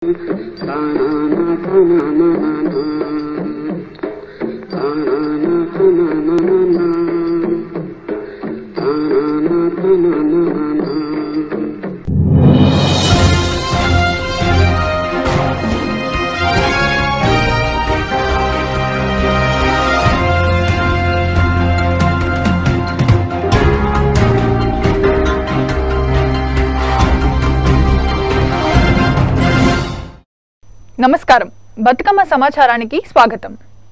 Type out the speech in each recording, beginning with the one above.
నమస్కారం బతుకమ్మ సమాచారానికి స్వాగతం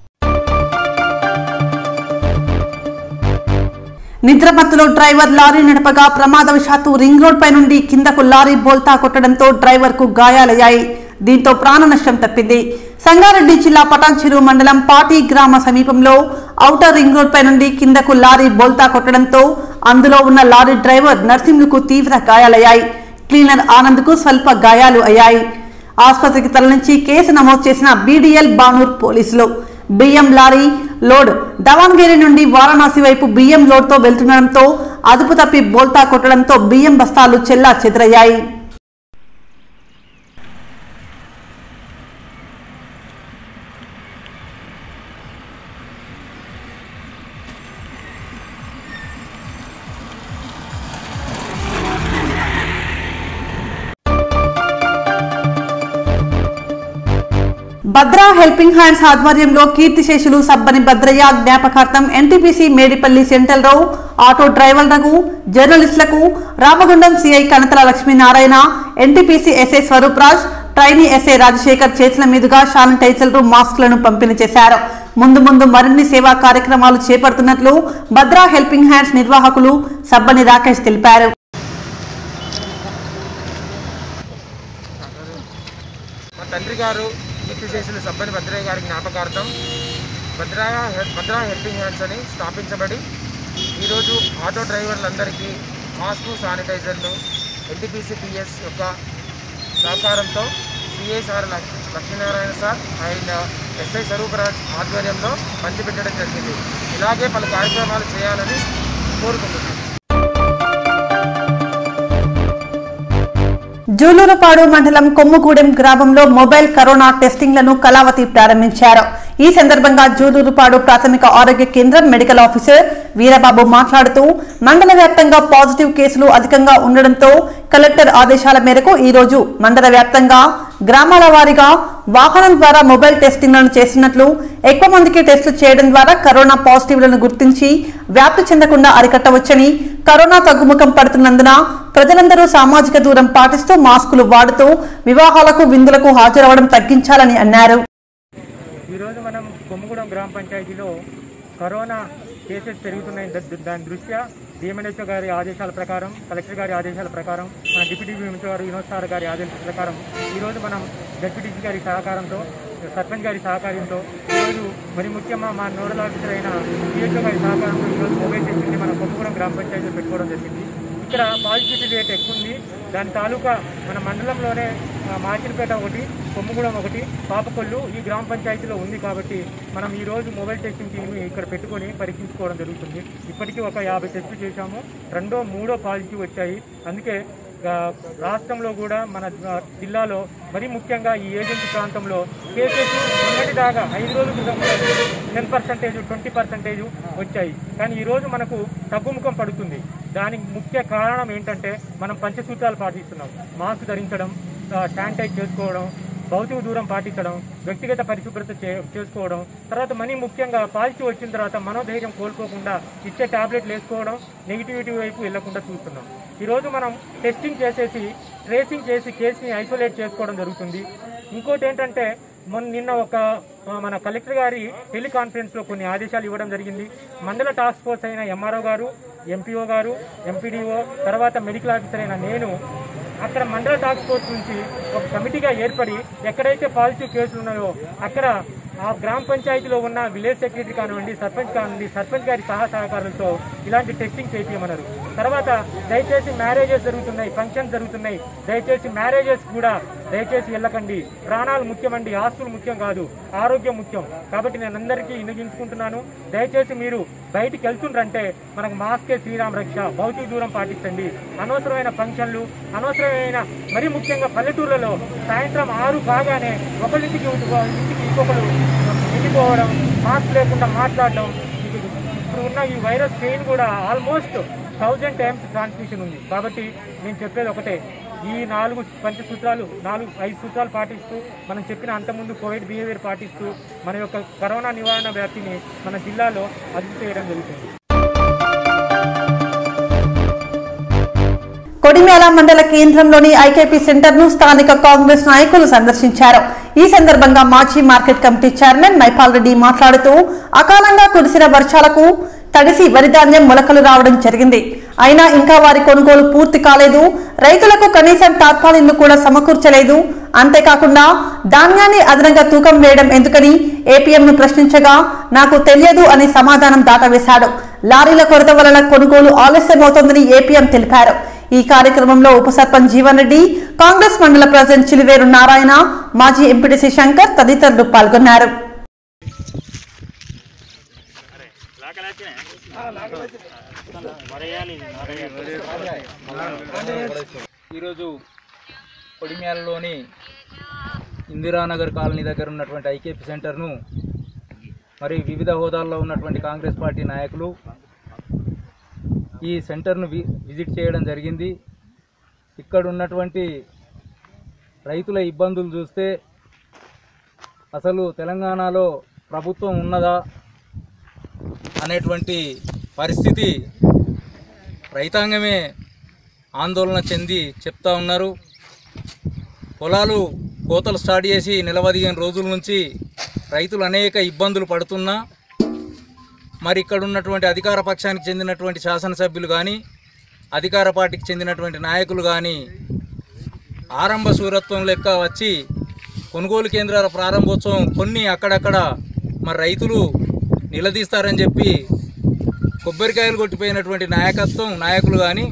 నిద్రమత్తులో డ్రైవర్ లారీ నడపగా ప్రమాదవశాత్తు రింగ్ రోడ్ పై నుండి కిందకు లారీ బోల్తా కొట్టడంతో డ్రైవర్ కు గాయాలయ్యాయి దీంతో ప్రాణ నష్టం తప్పింది సంగారెడ్డి జిల్లా పటాన్చెరు మండలం పాటి గ్రామ సమీపంలో ఔటర్ రింగ్ రోడ్ పై నుండి కిందకు లారీ బోల్తా కొట్టడంతో అందులో ఉన్న లారీ డ్రైవర్ నర్సింహులకు తీవ్ర గాయాలయ్యాయి క్లీనర్ ఆనంద్కు స్వల్ప గాయాలు అయ్యాయి ఆసుపత్రికి తరలించి కేసు నమోదు చేసిన బీడీఎల్ బానూర్ పోలీసులు బియ్యం లారీ లోడ్ దవాన్గిరి నుండి వారణాసి వైపు బియ్యం లోడ్తో వెళ్తుండడంతో అదుపు తప్పి బోల్తా కొట్టడంతో బియ్యం బస్తాలు చెల్లా చెదరయ్యాయి భద్రా హెల్పింగ్ హ్యాండ్స్ ఆధ్వర్యంలో కీర్తిశేషులు సబ్బని భద్రయ్య జ్ఞాపకార్థం NTPC Medipalli central Rao auto డ్రైవర్లకు జర్నలిస్టులకు Ramagundam CI Kanathala Lakshminarayana NTPC SI Swaroop Raj trainee SI Rajasekhar చేతుల మీదుగా శానిటైజర్లు మాస్కులను పంపిణీ చేశారు ముందు ముందు మరిన్ని సేవా కార్యక్రమాలు చేపడుతున్నట్లు భద్రా హెల్పింగ్ హ్యాండ్స్ నిర్వాహకులు సబ్బని రాకేష్ తెలిపారు మా తండ్రి గారు కీర్తి చేసిన సబ్బని భద్రయ్య గారి జ్ఞాపకార్థం భద్రా భద్రా హెల్పింగ్ హ్యాండ్స్ అని స్థాపించబడి ఈరోజు ఆటో డ్రైవర్లందరికీ మాస్క్ శానిటైజర్లు ఎన్టీపీసీ పిఎస్ యొక్క సహకారంతో సిఐ సార్ లక్- Lakshminarayana sir and SI Swarooparaj ఆధ్వర్యంలో పంచిపెట్టడం జరిగింది ఇలాగే పలు కార్యక్రమాలు చేయాలని కోరుకుంటున్నాను జూలూరుపాడు మండలం కొమ్ముగూడెం గ్రామంలో మొబైల్ కరోనా టెస్టింగ్లను కళావతి ప్రారంభించారు ఈ సందర్భంగా జూలూరుపాడు ప్రాథమిక ఆరోగ్య కేంద్రం మెడికల్ ఆఫీసర్ వీరబాబు మాట్లాడుతూ మండల వ్యాప్తంగా పాజిటివ్ కేసులు అధికంగా ఉండడంతో కలెక్టర్ ఆదేశాల మేరకు ఈ రోజు మండల వ్యాప్తంగా గ్రామాల వారీగా వాహనం ద్వారా మొబైల్ టెస్టింగ్లను చేస్తున్నట్లు ఎక్కువ మందికి టెస్టులు చేయడం ద్వారా కరోనా పాజిటివ్లను గుర్తించి వ్యాప్తి చెందకుండా అరికట్టవచ్చని కరోనా తగ్గుముఖం పడుతున్నందున ప్రజలందరూ సామాజిక దూరం పాటిస్తూ మాస్కులు వాడుతూ వివాహాలకు విందులకు హాజరవడం తగ్గించాలని అన్నారు ఈరోజు మనం కొమ్మగూడెం గ్రామ పంచాయతీలో కరోనా కేసెస్ పెరుగుతున్నాయి ద- దాని దృష్ట్యా డిఎంఎన్హెచ్ఓ గారి ఆదేశాల ప్రకారం కలెక్టర్ గారి ఆదేశాల ప్రకారం మన డిప్యూటీ డిఎంహెచ్ఓ గారు వినోద్ సార్ గారి ఆదేశాల ప్రకారం ఈరోజు మనం డెప్యూటీసీ గారి సహకారంతో సర్పంచ్ గారి సహకారంతో ఈరోజు మరి ముఖ్యంగా మా నోడల్ ఆఫీసర్ అయిన డిహెచ్ఓ గారి సహకారంతో ఈరోజు మొబైల్ టెస్టింగ్ని మనం కొమ్మగూడెం గ్రామ పంచాయతీలో పెట్టుకోవడం జరిగింది ఇక్కడ పాజిటివిటీ రేట్ ఎక్కువ ఉంది దాని తాలూకా మన మండలంలోనే ఆ, మాచినపేట ఒకటి కొమ్ముగూడెం ఒకటి పాపకొల్లు ఈ గ్రామ పంచాయతీలో ఉంది కాబట్టి మనం ఈ రోజు మొబైల్ టెస్టింగ్ టీమ్ ఇక్కడ పెట్టుకొని పరీక్షించుకోవడం జరుగుతుంది ఇప్పటికీ ఒక యాభై టెస్టులు చేశాము రెండో మూడో పాజిటివ్ వచ్చాయి అందుకే ఆ, రాష్ట్రంలో కూడా మన ఆ, జిల్లాలో మరీ ముఖ్యంగా ఈ ఏజెన్సీ ప్రాంతంలో కేసెస్ మొన్నటి దాకా ఐదు రోజుల క్రితం టెన్ పర్సెంటేజ్ ట్వంటీ పర్సెంటేజ్ వచ్చాయి కానీ ఈ రోజు మనకు తగ్గుముఖం పడుతుంది దానికి ముఖ్య కారణం ఏంటంటే మనం పంచసూత్రాలు పాటిస్తున్నాం మాస్క్ ధరించడం ఆ, శానిటైజ్ చేసుకోవడం భౌతిక దూరం పాటించడం వ్యక్తిగత పరిశుభ్రత చే- చేసుకోవడం తర్వాత మనీ ముఖ్యంగా పాజిటివ్ వచ్చిన తర్వాత మనోధైర్యం కోల్పోకుండా ఇచ్చే టాబ్లెట్లు వేసుకోవడం నెగిటివిటీ వైపు వెళ్లకుండా చూస్తున్నాం ఈరోజు మనం టెస్టింగ్ చేసేసి ట్రేసింగ్ చేసి కేసుని ఐసోలేట్ చేసుకోవడం జరుగుతుంది ఇంకోటి ఏంటంటే మొన్న నిన్న ఒక ఆ, మన కలెక్టర్ గారి టెలికాన్ఫరెన్స్ లో కొన్ని ఆదేశాలు ఇవ్వడం జరిగింది మండల టాస్క్ ఫోర్స్ అయిన ఎంఆర్ఓ గారు ఎంపీఓ గారు ఎంపీడీఓ తర్వాత మెడికల్ ఆఫీసర్ అయిన నేను అక్కడ మండల టాస్క్ ఫోర్స్ నుంచి ఒక కమిటీగా ఏర్పడి ఎక్కడైతే పాజిటివ్ కేసులు ఉన్నాయో అక్కడ ఆ గ్రామ పంచాయతీలో ఉన్న విలేజ్ సెక్రటరీ కానివ్వండి సర్పంచ్ కానివ్వండి సర్పంచ్ గారి సహా సహకారులతో ఇలాంటి టెస్టింగ్ చేయించమన్నారు తర్వాత దయచేసి మ్యారేజెస్ జరుగుతున్నాయి ఫంక్షన్స్ జరుగుతున్నాయి దయచేసి మ్యారేజెస్ కూడా దయచేసి వెళ్ళకండి ప్రాణాలు ముఖ్యమండి ఆస్తులు ముఖ్యం కాదు ఆరోగ్యం ముఖ్యం కాబట్టి నేను అందరికీ వినియోగించుకుంటున్నాను దయచేసి మీరు బయటికి వెళ్తుండ్రంటే మనకు మాస్కే శ్రీరామ్ రక్ష భౌతిక దూరం పాటించండి అనవసరమైన ఫంక్షన్లు అనవసరమైన మరీ ముఖ్యంగా పల్లెటూర్లలో సాయంత్రం ఆరు కాగానే ఒకరింటికి ఇంటికి ఇంకొకరు వెళ్ళిపోవడం మాస్క్ లేకుండా మాట్లాడడం ఇది ఇప్పుడు ఉన్న ఈ వైరస్ పెయిన్ కూడా ఆల్మోస్ట్ థౌజండ్ టైమ్స్ ట్రాన్స్మిషన్ ఉంది కాబట్టి నేను చెప్పేది ఒకటే ఈ నాలుగు పంచసూత్రాలు నాలుగు ఐదు సూత్రాలు పాటిస్తూ మనం చెప్పిన అంతకుముందు కోవిడ్ బిహేవియర్ పాటిస్తూ మన యొక్క కరోనా నివారణ వ్యాప్తిని మన జిల్లాలో అదుపు చేయడం జరుగుతుంది కొడిమేళ మండల కేంద్రంలోని ఐకేపీ సెంటర్ ను స్థానిక కాంగ్రెస్ నాయకులు సందర్శించారు ఈ సందర్భంగా మాజీ market committee chairman Mypal Reddy మాట్లాడుతూ అకాలంగా కురిసిన వర్షాలకు తడిసి వరిధాన్యం మొలకలు రావడం జరిగింది అయినా ఇంకా వారి కొనుగోలు పూర్తి కాలేదు రైతులకు కనీసం టార్పాలిన్లు కూడా సమకూర్చలేదు అంతేకాకుండా ధాన్యాన్ని అదనంగా తూకం వేయడం ఎందుకని ఏపీఎం ను ప్రశ్నించగా నాకు తెలియదు అని సమాధానం దాటవేశాడు లారీల కొరత వలన కొనుగోలు ఆలస్యమవుతోందని ఏపీఎం తెలిపారు ఈ కార్యక్రమంలో ఉప సర్పంచ్ జీవన్ రెడ్డి కాంగ్రెస్ మండల ప్రెసిడెంట్ చిలివేరు నారాయణ మాజీ ఎంపీటీసీ శంకర్ తదితరులు పాల్గొన్నారు ఈరోజు కొడిమ్యాలలోని ఇందిరానగర్ కాలనీ దగ్గర ఉన్నటువంటి ఐకేపీ సెంటర్ను మరి వివిధ హోదాల్లో ఉన్నటువంటి కాంగ్రెస్ పార్టీ నాయకులు ఈ సెంటర్ను వి విజిట్ చేయడం జరిగింది ఇక్కడ ఉన్నటువంటి రైతుల ఇబ్బందులు చూస్తే అసలు తెలంగాణలో ప్రభుత్వం ఉన్నదా అనేటువంటి పరిస్థితి రైతాంగమే ఆందోళన చెంది చెప్తా ఉన్నారు పొలాలు కోతలు స్టార్ట్ చేసి నిలవదిగిన రోజుల నుంచి రైతులు అనేక ఇబ్బందులు పడుతున్నా మరి ఇక్కడ ఉన్నటువంటి అధికార పక్షానికి చెందినటువంటి శాసనసభ్యులు కానీ అధికార పార్టీకి చెందినటువంటి నాయకులు కానీ ఆరంభ సూరత్వం లెక్క వచ్చి కొనుగోలు కేంద్రాల ప్రారంభోత్సవం కొన్ని అక్కడక్కడ మరి రైతులు నిలదీస్తారని చెప్పి కొబ్బరికాయలు కొట్టిపోయినటువంటి నాయకత్వం నాయకులు కానీ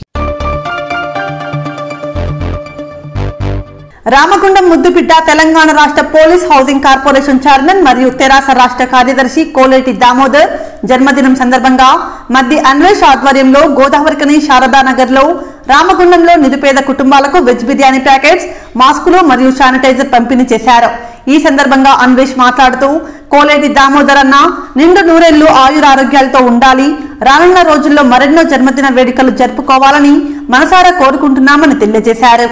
రామగుండం ముద్దుబిడ్డ తెలంగాణ రాష్ట్ర పోలీస్ హౌసింగ్ కార్పొరేషన్ చైర్మన్ మరియు తెరాస రాష్ట్ర కార్యదర్శి కోలేటి దామోదర్ జన్మదినం సందర్భంగా మధ్య అన్వేష్ ఆధ్వర్యంలో గోదావరికని శారదానగర్ లో రామగుండంలో నిరుపేద కుటుంబాలకు వెజ్ బిర్యానీ ప్యాకెట్స్ మాస్కులు మరియు శానిటైజర్ పంపిణీ చేశారు ఈ సందర్భంగా అన్వేష్ మాట్లాడుతూ కోలేటి దామోదర్ అన్న నిండు నూరేళ్లు ఆయురారోగ్యాలతో ఉండాలి రానున్న రోజుల్లో మరెన్నో జన్మదిన వేడుకలు జరుపుకోవాలని మనసారా కోరుకుంటున్నామని తెలియజేశారు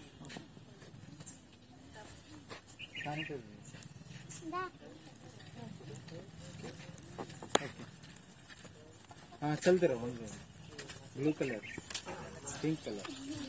చల్తే blue colour pink colour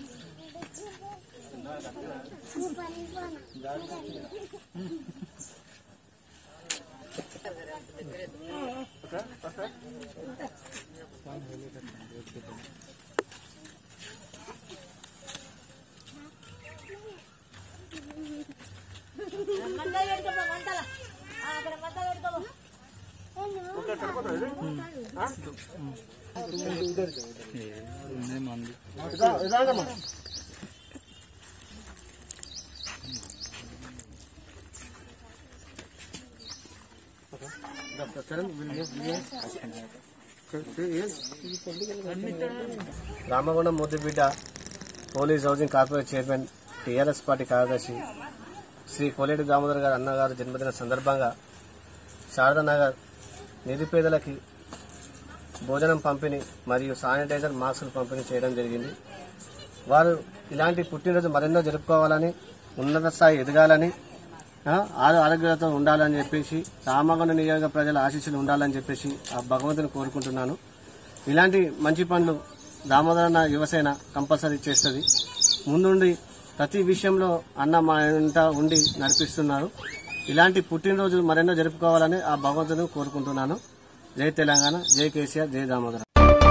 Ramagundam ముద్దుబిడ్డ police housing corporation chairman TRS party కార్యదర్శి శ్రీ కోలేటి దామోదర్ గారి అన్నగారు జన్మదిన సందర్భంగా శారదానగర్ నిరుపేదలకి భోజనం పంపిణీ మరియు శానిటైజర్ మాస్కులు పంపిణీ చేయడం జరిగింది వారు ఇలాంటి పుట్టినరోజు మరెన్నో జరుపుకోవాలని ఉన్నత స్థాయి ఎదగాలని ఆ, ఆరు ఆరోగ్యాలతో ఉండాలని చెప్పేసి రామగుండ నియోజక ప్రజల ఆశీస్సులు ఉండాలని చెప్పేసి ఆ భగవంతుని కోరుకుంటున్నాను ఇలాంటి మంచి పనులు దామోదరన్న యువసేన కంపల్సరీ చేస్తుంది ముందుండి ప్రతి విషయంలో అన్న మా ఇంట ఉండి నడిపిస్తున్నారు ఇలాంటి పుట్టినరోజులు మరెన్నో జరుపుకోవాలని ఆ భగవంతుని కోరుకుంటున్నాను జై తెలంగాణ జై కేసీఆర్ జై దామోదర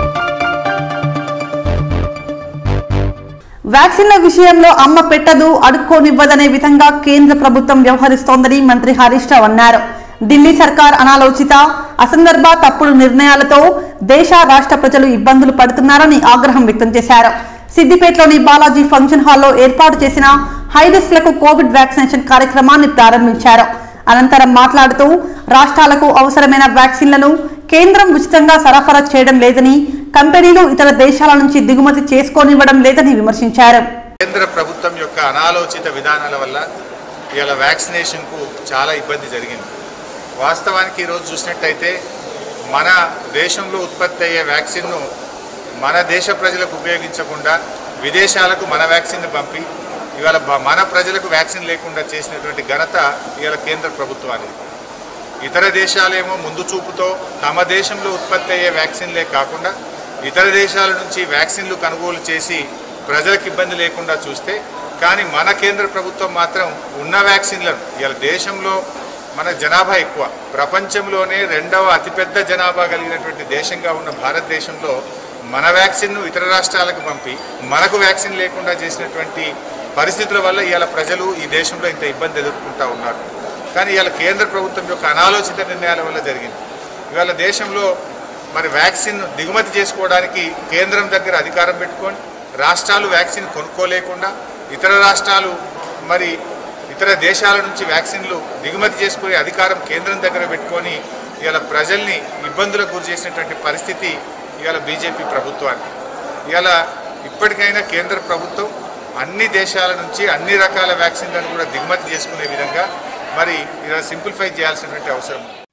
వ్యాక్సిన్ల విషయంలో అమ్మ పెట్టదు అడుక్కోనివ్వదనే విధంగా కేంద్ర ప్రభుత్వం వ్యవహరిస్తోందని మంత్రి హరీష్ రావు అన్నారు ఢిల్లీ సర్కార్ అనాలోచిత అసందర్భ తప్పుడు నిర్ణయాలతో దేశ రాష్ట్ర ప్రజలు ఇబ్బందులు పడుతున్నారని ఆగ్రహం వ్యక్తం చేశారు సిద్దిపేటలోని బాలాజీ ఫంక్షన్ హాల్లో ఏర్పాటు చేసిన హైరిస్క్లకు కోవిడ్ వ్యాక్సినేషన్ కార్యక్రమాన్ని ప్రారంభించారు అనంతరం మాట్లాడుతూ రాష్ట్రాలకు అవసరమైన వ్యాక్సిన్లను కేంద్రం ఉచితంగా సరఫరా చేయడం లేదని కంపెనీలు ఇతర దేశాల నుంచి దిగుమతి చేసుకోనివ్వడం లేదని విమర్శించారు కేంద్ర ప్రభుత్వం యొక్క అనాలోచిత విధానాల వల్ల ఇవాళ వ్యాక్సినేషన్కు చాలా ఇబ్బంది జరిగింది వాస్తవానికి ఈరోజు చూసినట్టయితే మన దేశంలో ఉత్పత్తి అయ్యే వ్యాక్సిన్ను మన దేశ ప్రజలకు ఉపయోగించకుండా విదేశాలకు మన వ్యాక్సిన్ను పంపి ఇవాళ బ- మన ప్రజలకు వ్యాక్సిన్ లేకుండా చేసినటువంటి ఘనత ఇవాళ కేంద్ర ప్రభుత్వానికి ఇతర దేశాలేమో ముందు చూపుతో తమ దేశంలో ఉత్పత్తి అయ్యే వ్యాక్సిన్లే కాకుండా ఇతర దేశాల నుంచి వ్యాక్సిన్లు కొనుగోలు చేసి ప్రజలకు ఇబ్బంది లేకుండా చూస్తే కానీ మన కేంద్ర ప్రభుత్వం మాత్రం ఉన్న వ్యాక్సిన్లను ఇవాళ దేశంలో మన జనాభా ఎక్కువ ప్రపంచంలోనే రెండవ అతిపెద్ద జనాభా కలిగినటువంటి దేశంగా ఉన్న భారతదేశంలో మన వ్యాక్సిన్ను ఇతర రాష్ట్రాలకు పంపి మనకు వ్యాక్సిన్ లేకుండా చేసినటువంటి పరిస్థితుల వల్ల ఇవాళ ప్రజలు ఈ దేశంలో ఇంత ఇబ్బంది ఎదుర్కొంటా ఉన్నారు కానీ ఇవాళ కేంద్ర ప్రభుత్వం యొక్క అనాలోచిత నిర్ణయాల వల్ల జరిగింది ఇవాళ దేశంలో మరి వ్యాక్సిన్ దిగుమతి చేసుకోవడానికి కేంద్రం దగ్గర అధికారం పెట్టుకొని రాష్ట్రాలు వ్యాక్సిన్ కొనుక్కోలేకుండా ఇతర రాష్ట్రాలు మరి ఇతర దేశాల నుంచి వ్యాక్సిన్లు దిగుమతి చేసుకునే అధికారం కేంద్రం దగ్గర పెట్టుకొని ఇవాళ ప్రజల్ని ఇబ్బందులకు గురి చేసినటువంటి పరిస్థితి ఇవాళ బీజేపీ ప్రభుత్వానికి ఇవాళ ఇప్పటికైనా కేంద్ర ప్రభుత్వం అన్ని దేశాల నుంచి అన్ని రకాల వ్యాక్సిన్లను కూడా దిగుమతి చేసుకునే విధంగా మరి ఇలా సింప్లిఫై చేయాల్సినటువంటి అవసరం ఉంది.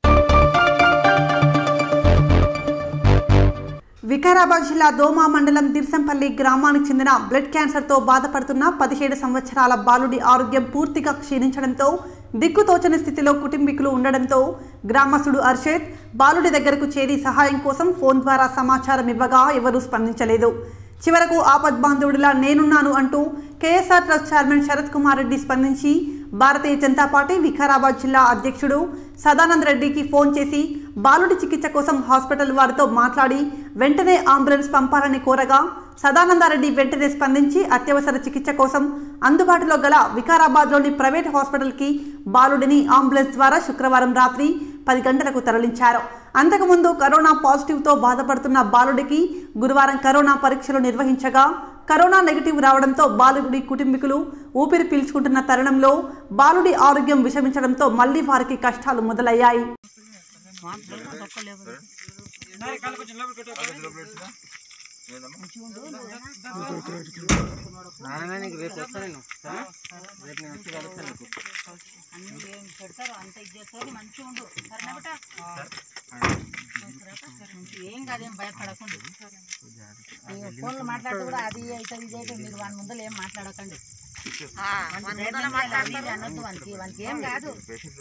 వికారాబాద్ జిల్లా దోమా మండలం దిర్సంపల్లి గ్రామానికి చెందిన బ్లడ్ క్యాన్సర్తో బాధపడుతున్న పదిహేడు సంవత్సరాల బాలుడి ఆరోగ్యం పూర్తిగా క్షీణించడంతో దిక్కుతోచని స్థితిలో కుటుంబీకులు ఉండడంతో గ్రామస్తుడు అర్షద్ బాలుడి దగ్గరకు చేరి సహాయం కోసం ఫోన్ ద్వారా సమాచారం ఇవ్వగా ఎవరూ స్పందించలేదు చివరకు ఆపద్బాంధవుడిలా నేనున్నాను అంటూ KSR trust chairman Sarath Kumar Reddy స్పందించి భారతీయ జనతా పార్టీ వికారాబాద్ జిల్లా అధ్యక్షుడు సదానంద్ రెడ్డికి ఫోన్ చేసి బాలుడి చికిత్స కోసం హాస్పిటల్ వారితో మాట్లాడి వెంటనే అంబులెన్స్ పంపాలని కోరగా సదానందారెడ్డి వెంటనే స్పందించి అత్యవసర చికిత్స కోసం అందుబాటులో గల వికారాబాద్లోని ప్రైవేట్ హాస్పిటల్కి బాలుడిని అంబులెన్స్ ద్వారా శుక్రవారం రాత్రి పది గంటలకు తరలించారు అంతకుముందు కరోనా పాజిటివ్తో బాధపడుతున్న బాలుడికి గురువారం కరోనా పరీక్షలు నిర్వహించగా కరోనా నెగిటివ్ రావడంతో బాలుడి కుటుంబీకులు ఊపిరి పీల్చుకుంటున్న తరుణంలో బాలుడి ఆరోగ్యం విషమించడంతో మళ్లీ వారికి కష్టాలు మొదలయ్యాయి ఏం కాదేం భయపడకండి మీరు ఫోన్లో మాట్లాడితే కూడా అది అవుతుంది ఇది అవుతుంది మీరు వాని ముందర ఏం మాట్లాడకండి వానికి ఇది అనొద్దు వానికి వానికి ఏం కాదు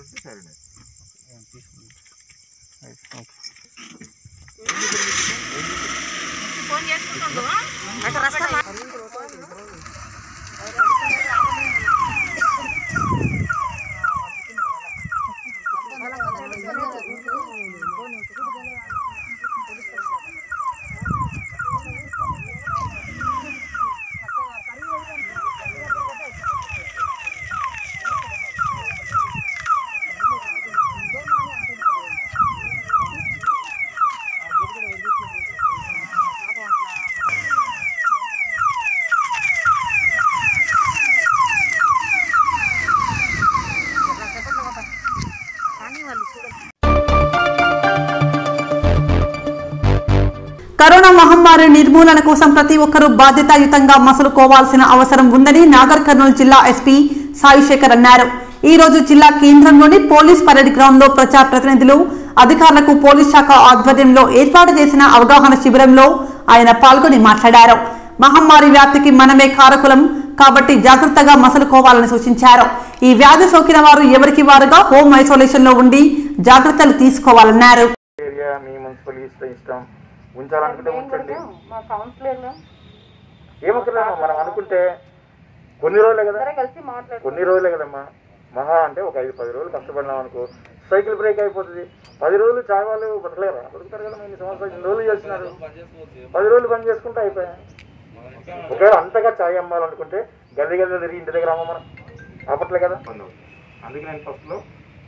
కరోనా మహమ్మారి నిర్మూలన కోసం ప్రతి ఒక్కరూ బాధ్యతాయుతంగా మసలుకోవాల్సిన అవసరం ఉందని నాగర్ కర్నూలు జిల్లా ఎస్పీ సాయిశేఖర్ అన్నారు ఈ రోజు జిల్లా కేంద్రంలోని పోలీస్ పరేడ్ గ్రౌండ్ లో ప్రజా ప్రతినిధులు అధికారులకు పోలీస్ శాఖ ఆధ్వర్యంలో ఏర్పాటు చేసిన అవగాహన శిబిరంలో ఆయన పాల్గొని మాట్లాడారు మహమ్మారి వ్యాప్తికి మనమే కారకులం కాబట్టి జాగ్రత్తగా మసలుకోవాలని సూచించారు ఈ వ్యాధి సోకిన వారు ఎవరికి వారుగా హోమ్ ఐసోలేషన్ లో ఉండి జాగ్రత్తలు తీసుకోవాలన్నారు ఏరియా మీ మున్సిపల్ ఇష్టం ఇష్టం ఉంచాలనుకుంటే ఉంచండి మా కౌన్సిలర్లు ఏమక్కర్లేమా మనం అనుకుంటే కొన్ని రోజులే కదా కలిసి మాట్లాడు కొన్ని రోజులే కదమ్మా మహా అంటే ఒక ఐదు పది రోజులు కష్టపడినాం అనుకో సైకిల్ బ్రేక్ అయిపోతుంది పది రోజులు చాయ్ వాళ్ళు బతకలేరా బతుకుతారు కదా ఇన్ని సంవత్సరాలు ఇన్ని రోజులు చేస్తున్నారు పది రోజులు పని చేసుకుంటే అయిపోయాయి ఒకవేళ అంతగా చాయ్ అమ్మాలనుకుంటే గల్లి గల్లి తిరిగి ఇంటి దగ్గర అమ్మ మనం ఆపట్లే కదా అందుకే నేను ఫస్ట్లో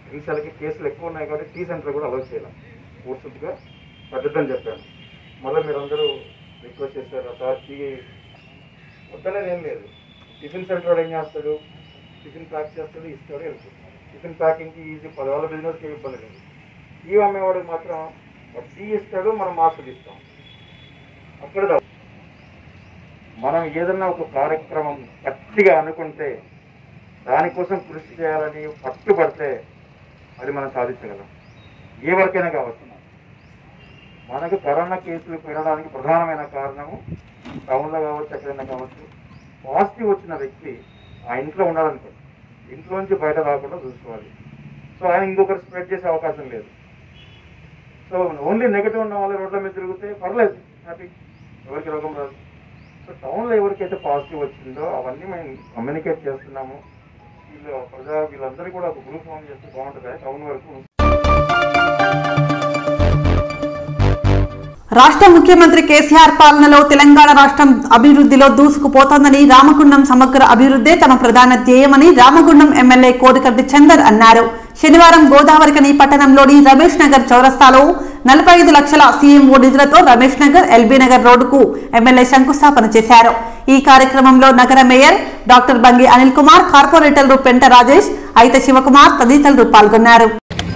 ఈ సెలకి కేసులు ఎక్కువ ఉన్నాయి కాబట్టి టీ సెంటర్ కూడా అలౌ చేయాలి పూర్తిగా పద్ధతి చెప్పాను మళ్ళీ మీరందరూ రిక్వెస్ట్ చేశారు సార్ టీ వద్దనేది ఏం లేదు టిఫిన్ సెంటర్ వాడు ఏం చేస్తాడు టిఫిన్ ప్యాక్ చేస్తాడు ఇస్తాడు వెళ్తాడు టిఫిన్ ప్యాకింగ్కి ఈజీ పదివేల బిజినెస్కి ఏమి ఇబ్బంది లేదు టీ అమ్మేవాడికి మాత్రం వాడు టీ ఇస్తాడు మనం మాస్క్ ఇస్తాం అక్కడ దా- మనం ఏదన్నా ఒక కార్యక్రమం గట్టిగా అనుకుంటే దానికోసం కృషి చేయాలని పట్టుబడితే అది మనం సాధించగలం ఏ వరకైనా కావచ్చు మనకు కరోనా కేసులు పెరగడానికి ప్రధానమైన కారణము టౌన్లో కావచ్చు ఎక్కడైనా కావచ్చు పాజిటివ్ వచ్చిన వ్యక్తి ఆ ఇంట్లో ఉండాలనుకోండి ఇంట్లో నుంచి బయట రాకుండా చూసుకోవాలి సో ఆయన ఇంకొకరు స్ప్రెడ్ చేసే అవకాశం లేదు సో ఓన్లీ నెగటివ్ ఉన్న వాళ్ళు రోడ్ల మీద తిరిగితే పర్లేదు హ్యాపీ ఎవరికి రోగం రాదు సో టౌన్లో ఎవరికైతే పాజిటివ్ వచ్చిందో అవన్నీ మేము కమ్యూనికేట్ చేస్తున్నాము వీళ్ళు ప్రజా వీళ్ళందరూ కూడా ఒక గ్రూప్ ఫామ్ చేస్తే బాగుంటుంది టౌన్ వరకు రాష్ట్ర ముఖ్యమంత్రి కేసీఆర్ పాలనలో తెలంగాణ రాష్ట్రం అభివృద్ధిలో దూసుకుపోతోందని రామగుండం సమగ్ర అభివృద్ధే తమ ప్రధాన ధ్యేయమని రామగుండం ఎమ్మెల్యే కోడికట్టి చందర్ అన్నారు శనివారం గోదావరికని పట్టణంలోని రమేష్ నగర్ చౌరస్తాలో నలభై ఐదు లక్షల సీఎంఓ నిధులతో రమేష్ నగర్ ఎల్బీ నగర్ రోడ్డుకు ఎమ్మెల్యే శంకుస్థాపన చేశారు ఈ కార్యక్రమంలో నగర మేయర్ డాక్టర్ బంగి అనిల్ కుమార్ కార్పొరేటర్లు పెంట రాజేష్ అయిత శివకుమార్ తదితరులు పాల్గొన్నారు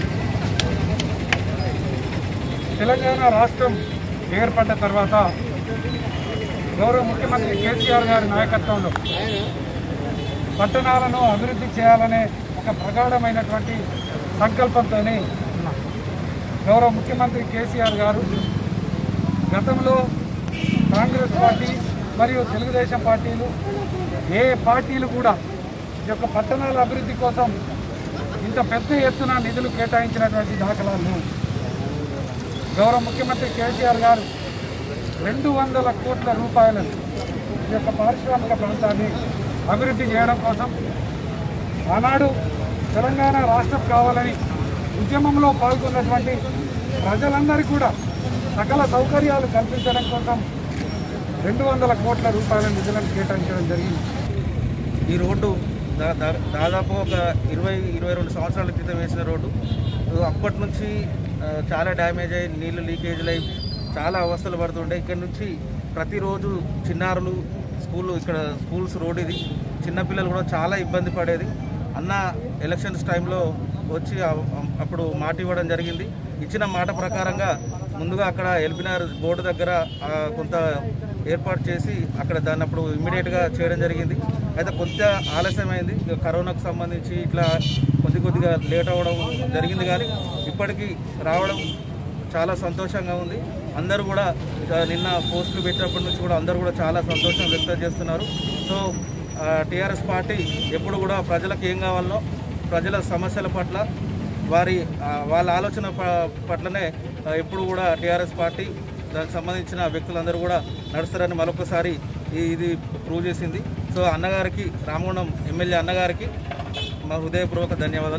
తెలంగాణ రాష్ట్రం ఏర్పడ్డ తర్వాత గౌరవ ముఖ్యమంత్రి కేసీఆర్ గారి నాయకత్వంలో పట్టణాలను అభివృద్ధి చేయాలనే ఒక ప్రగాఢమైనటువంటి సంకల్పంతోనే ఉన్నాం గౌరవ ముఖ్యమంత్రి కేసీఆర్ గారు గతంలో కాంగ్రెస్ పార్టీ మరియు తెలుగుదేశం పార్టీలు ఏ పార్టీలు కూడా ఈ యొక్క పట్టణాల అభివృద్ధి కోసం ఇంత పెద్ద ఎత్తున నిధులు కేటాయించినటువంటి దాఖలాలు లేవు. గౌరవ ముఖ్యమంత్రి కేసీఆర్ గారు రెండు వందల కోట్ల రూపాయలను ఈ యొక్క పారిశ్రామిక ప్రాంతాన్ని అభివృద్ధి చేయడం కోసం ఆనాడు తెలంగాణ రాష్ట్రం కావాలని ఉద్యమంలో పాల్గొన్నటువంటి ప్రజలందరికీ కూడా సకల సౌకర్యాలు కల్పించడం కోసం రెండు వందల కోట్ల రూపాయల నిధులను కేటాయించడం జరిగింది ఈ రోడ్డు దా- దా- దాదాపు ఒక ఇరవై ఇరవై రెండు సంవత్సరాల క్రితం వేసిన రోడ్డు సో అప్పటి నుంచి ఆ, చాలా డ్యామేజ్ అయ్యి నీళ్లు లీకేజ్లు అయ్యి చాలా అవస్థలు పడుతుండే ఇక్కడ నుంచి ప్రతిరోజు చిన్నారులు స్కూల్ ఇక్కడ స్కూల్స్ రోడ్ ఇది చిన్నపిల్లలు కూడా చాలా ఇబ్బంది పడేది అన్న ఎలక్షన్స్ టైంలో వచ్చి ఆ- అప్పుడు మాట ఇవ్వడం జరిగింది ఇచ్చిన మాట ప్రకారంగా ముందుగా అక్కడ ఎల్బినార్ బోర్డు దగ్గర ఆ, కొంత ఏర్పాటు చేసి అక్కడ దాన్ని అప్పుడు ఇమ్మీడియట్గా చేయడం జరిగింది అయితే కొంత ఆలస్యమైంది ఇక కరోనాకు సంబంధించి ఇట్లా కొద్ది కొద్దిగా లేట్ అవ్వడం జరిగింది కానీ ఇప్పటికీ రావడం చాలా సంతోషంగా ఉంది అందరూ కూడా ఇక నిన్న పోస్టులు పెట్టినప్పటి నుంచి కూడా అందరూ కూడా చాలా సంతోషం వ్యక్తం చేస్తున్నారు సో టీఆర్ఎస్ పార్టీ ఎప్పుడు కూడా ప్రజలకు ఏం కావాలో ప్రజల సమస్యల పట్ల వారి ఆ, వాళ్ళ ఆలోచన ప- పట్లనే ఆ, ఎప్పుడు కూడా టీఆర్ఎస్ పార్టీ దానికి సంబంధించిన వ్యక్తులందరూ కూడా నడుస్తారని మరొకసారి ఈ- ఇది ప్రూవ్ చేసింది సో అన్నగారికి రామగుండం ఎమ్మెల్యే అన్నగారికి మా హృదయపూర్వక ధన్యవాదాలు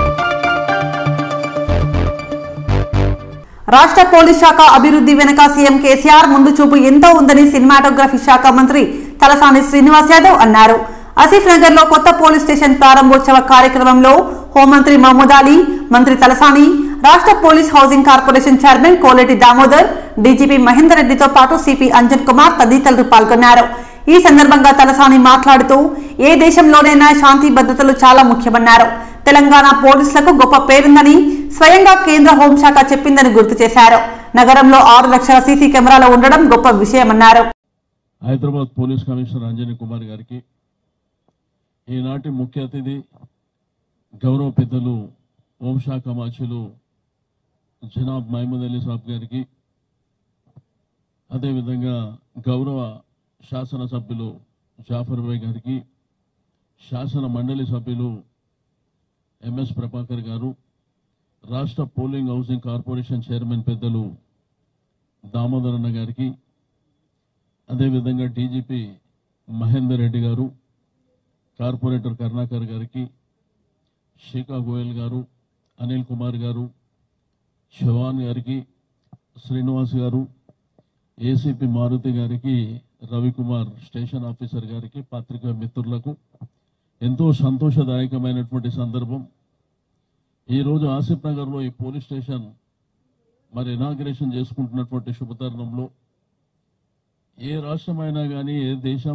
రాష్ట్ర పోలీస్ శాఖ అభివృద్ధి వెనుక సీఎం కేసీఆర్ ముందు చూపు ఎంతో ఉందని సినిమాటోగ్రఫీ శాఖ మంత్రి తలసాని శ్రీనివాస్ యాదవ్ అన్నారు ఆసిఫ్ నగర్ లో కొత్త పోలీస్ స్టేషన్ ప్రారంభోత్సవ కార్యక్రమంలో హోంమంత్రి మహమూద్ అలీ మంత్రి తలసాని రాష్ట్ర police housing corporation chairman Koleti Damodar DGP Mahender రెడ్డితో పాటు సిపి అంజన్ కుమార్ తదితరులు పాల్గొన్నారు ఈ సందర్భంగా తలసాని మాట్లాడుతూ ఏ దేశంలోనైనా శాంతి భద్రతలు చాలా ముఖ్యమన్నారు తెలంగాణ పోలీసులకు గొప్ప పేరుందని స్వయంగా కేంద్ర హోంశాఖ చెప్పిందని గుర్తు చేశారు నగరంలో ఆరు లక్షల సీసీ కెమెరాలు ఉండడం గొప్ప విషయమన్నారు హైదరాబాద్ పోలీస్ కమిషనర్ అంజనీ కుమార్ గారికి ఈనాటి ముఖ్య అతిథి గౌరవ పెద్దలు హోంశాఖ మాచులు జనాబ్ మహమూద్ అలీ సాబ్ గారికి అదేవిధంగా గౌరవ శాసనసభ్యులు జాఫర్ భాయ్ గారికి శాసన మండలి సభ్యులు ఎంఎస్ ప్రభాకర్ గారు రాష్ట్ర పోలింగ్ హౌసింగ్ కార్పొరేషన్ చైర్మన్ పెద్దలు దామోదర్ అన్న గారికి అదేవిధంగా డీజీపీ మహేందర్ రెడ్డి గారు కార్పొరేటర్ కరుణాకర్ గారికి శేఖా గోయల్ గారు అనిల్ కుమార్ గారు శవాన్ గారికి శ్రీనివాస్ గారు ఏసీపీ మారుతి గారికి రవికుమార్ స్టేషన్ ఆఫీసర్ గారికి పత్రికా మిత్రులకు ఎంతో సంతోషదాయకమైనటువంటి సందర్భం ఈరోజు ఆసిఫ్ నగర్లో ఈ పోలీస్ స్టేషన్ మరి ఇనాగ్రేషన్ చేసుకుంటున్నటువంటి శుభతరుణంలో ఏ రాష్ట్రమైనా కానీ ఏ దేశం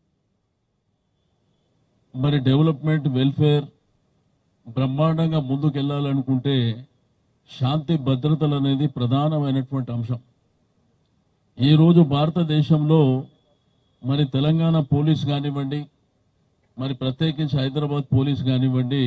మరి డెవలప్మెంట్ వెల్ఫేర్ బ్రహ్మాండంగా ముందుకెళ్లాలనుకుంటే శాంతి భద్రతలు అనేది ప్రధానమైనటువంటి అంశం ఈరోజు భారతదేశంలో మరి తెలంగాణ పోలీస్ కానివ్వండి మరి ప్రత్యేకించి హైదరాబాద్ పోలీస్ కానివ్వండి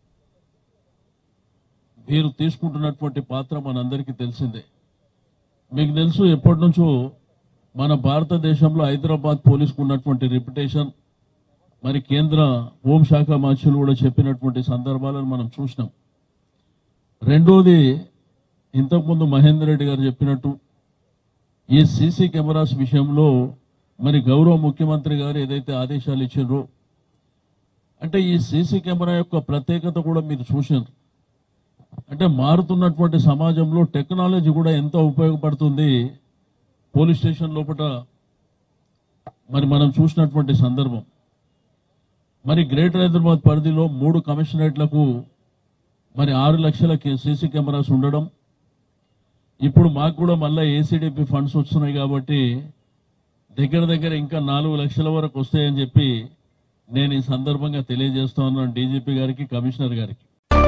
వీరు తీసుకుంటున్నటువంటి పాత్ర మనందరికీ తెలిసిందే మీకు తెలుసు ఎప్పటి నుంచో మన భారతదేశంలో హైదరాబాద్ పోలీస్కు ఉన్నటువంటి రిప్యుటేషన్ మరి కేంద్ర హోంశాఖ మంత్రులు కూడా చెప్పినటువంటి సందర్భాలను మనం చూసినాం రెండోది ఇంతకుముందు మహేందర్ రెడ్డి గారు చెప్పినట్టు ఈ సీసీ కెమెరాస్ విషయంలో మరి గౌరవ ముఖ్యమంత్రి గారు ఏదైతే ఆదేశాలు ఇచ్చారో అంటే ఈ సీసీ కెమెరా యొక్క ప్రత్యేకత కూడా మీరు చూసారు అంటే మారుతున్నటువంటి సమాజంలో టెక్నాలజీ కూడా ఎంత ఉపయోగపడుతుంది పోలీస్ స్టేషన్ లోపల మరి మనం చూసినటువంటి సందర్భం మరి గ్రేటర్ హైదరాబాద్ పరిధిలో మూడు కమిషనరేట్లకు మరి ఆరు లక్షల సీసీ కెమెరాస్ ఉండడం ఇప్పుడు మాకు కూడా మళ్ళీ ఏసీడీపీ ఫండ్స్ వస్తున్నాయి కాబట్టి దగ్గర దగ్గర ఇంకా నాలుగు లక్షల వరకు వస్తాయని చెప్పి నేను ఈ సందర్భంగా తెలియజేస్తా ఉన్నాను డీజీపీ గారికి కమిషనర్ గారికి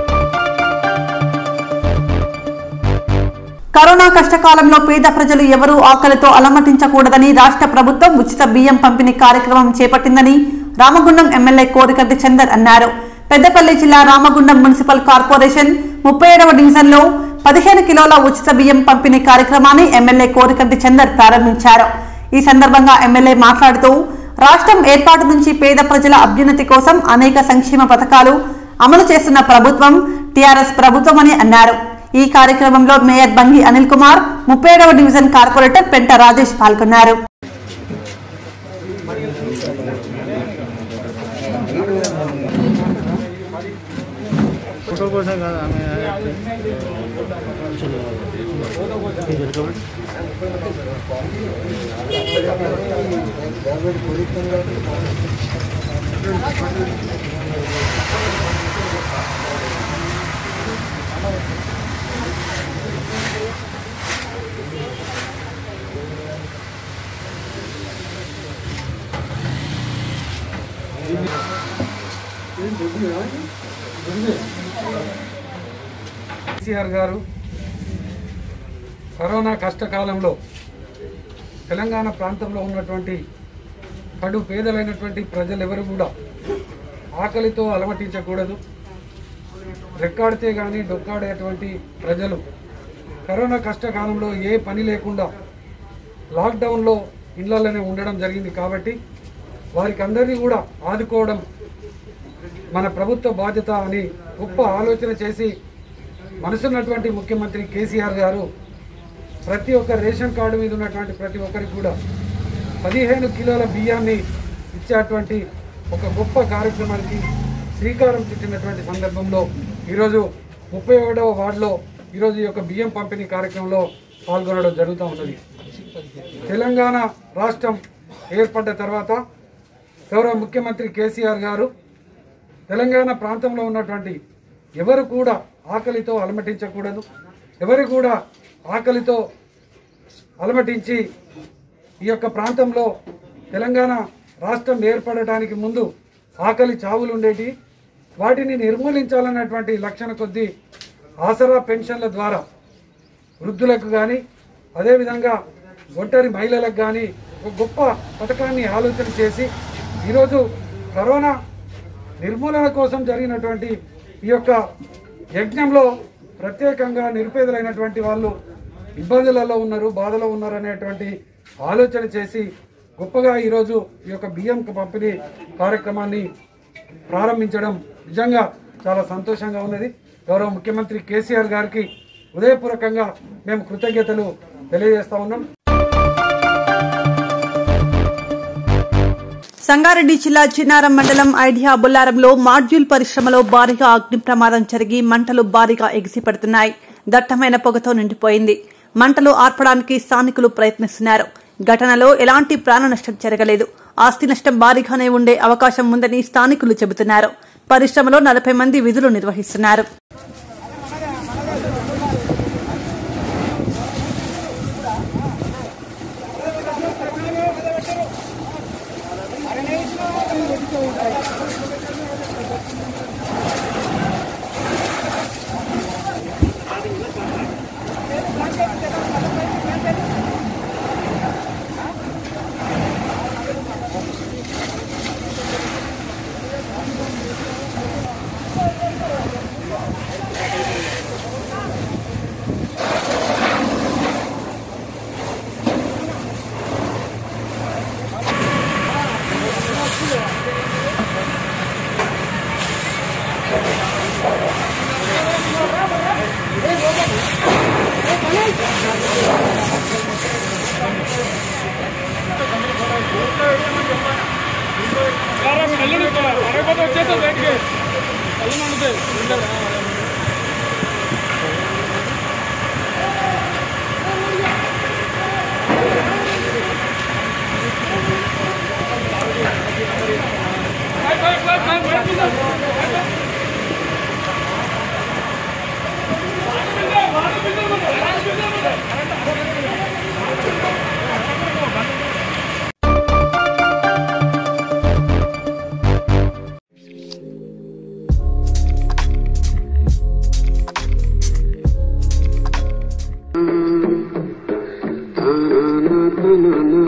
కరోనా కష్టకాలంలో పేద ప్రజలు ఎవరూ ఆకలితో అలమటించకూడదని రాష్ట్ర ప్రభుత్వం ఉచిత బియ్యం పంపిణీ కార్యక్రమం చేపట్టిందని రామగుండం ఎమ్మెల్యే కోరికంటి చందర్ అన్నారు పెద్దపల్లి జిల్లా రామగుండం మున్సిపల్ కార్పొరేషన్ ముప్పై ఏడవ డివిజన్లో పదిహేను కిలోల ఉచిత బియ్యం పంపిణీ కార్యక్రమాన్ని ఎమ్మెల్యే కోరికంటి చందర్ ప్రారంభించారు ఈ సందర్భంగా ఎమ్మెల్యే మాట్లాడుతూ రాష్ట్రం ఏర్పాటు నుంచి పేద ప్రజల అభ్యున్నతి కోసం అనేక సంక్షేమ పథకాలు అమలు చేస్తున్న ప్రభుత్వం టీఆర్ఎస్ ప్రభుత్వమని అన్నారు ఈ కార్యక్రమంలో మేయర్ బంగి అనిల్ కుమార్ ముప్పై ఏడవ డివిజన్ కార్పొరేటర్ పెంట రాజేష్ పాల్గొన్నారు ఫోటో కోసం కాదు ఆమె కేసీఆర్ గారు కరోనా కష్టకాలంలో తెలంగాణ ప్రాంతంలో ఉన్నటువంటి కడు పేదలైనటువంటి ప్రజలు ఎవరు కూడా ఆకలితో అలమటించకూడదు రెక్కాడితే కానీ డొక్కాడేటువంటి ప్రజలు కరోనా కష్టకాలంలో ఏ పని లేకుండా లాక్డౌన్లో ఇళ్లలోనే ఉండడం జరిగింది కాబట్టి వారికి అందరినీ కూడా ఆదుకోవడం మన ప్రభుత్వ బాధ్యత అని గొప్ప ఆలోచన చేసి మనసున్నటువంటి ముఖ్యమంత్రి కేసీఆర్ గారు ప్రతి ఒక్క రేషన్ కార్డు మీద ఉన్నటువంటి ప్రతి ఒక్కరికి కూడా పదిహేను కిలోల బియ్యాన్ని ఇచ్చేటువంటి ఒక గొప్ప కార్యక్రమానికి శ్రీకారం చుట్టినటువంటి సందర్భంలో ఈరోజు ముప్పై ఒకటవ వార్డులో ఈరోజు ఈ యొక్క బియ్యం పంపిణీ కార్యక్రమంలో పాల్గొనడం జరుగుతూ ఉన్నది తెలంగాణ రాష్ట్రం ఏర్పడ్డ తర్వాత గౌరవ ముఖ్యమంత్రి కేసీఆర్ గారు తెలంగాణ ప్రాంతంలో ఉన్నటువంటి ఎవరు కూడా ఆకలితో అలమటించకూడదు ఎవరు కూడా ఆకలితో అలమటించి ఈ యొక్క ప్రాంతంలో తెలంగాణ రాష్ట్రం ఏర్పడటానికి ముందు ఆకలి చావులు ఉండేటి వాటిని నిర్మూలించాలన్నటువంటి లక్షణ కొద్దీ ఆసరా పెన్షన్ల ద్వారా వృద్ధులకు కానీ అదేవిధంగా ఒంటరి మహిళలకు కానీ ఒక గొప్ప పథకాన్ని ఆలోచన చేసి ఈరోజు కరోనా నిర్మూలన కోసం జరిగినటువంటి ఈ యొక్క యజ్ఞంలో ప్రత్యేకంగా నిరుపేదలైనటువంటి వాళ్ళు ఇబ్బందులలో ఉన్నారు బాధలో ఉన్నారు అనేటువంటి ఆలోచన చేసి గొప్పగా ఈరోజు ఈ యొక్క బియ్యం పంపిణీ కార్యక్రమాన్ని ప్రారంభించడం నిజంగా చాలా సంతోషంగా ఉన్నది గౌరవ ముఖ్యమంత్రి కేసీఆర్ గారికి హృదయపూర్వకంగా మేము కృతజ్ఞతలు తెలియజేస్తా ఉన్నాం సంగారెడ్డి జిల్లా చిన్నారం మండలం ఐడియా బుల్లారంలో మాడ్యూల్ పరిశ్రమలో భారీగా అగ్ని ప్రమాదం జరిగి మంటలు భారీగా ఎగిసిపడుతున్నాయి దట్టమైన పొగతో నిండిపోయింది మంటలు ఆర్పడానికి స్థానికులు ప్రయత్నిస్తున్నారు ఘటనలో ఎలాంటి ప్రాణ నష్టం జరగలేదు ఆస్తి నష్టం భారీగానే ఉండే అవకాశం ఉందని స్థానికులు చెబుతున్నారు పరిశ్రమలో నలభై మంది విధులు నిర్వహిస్తున్నారు na na na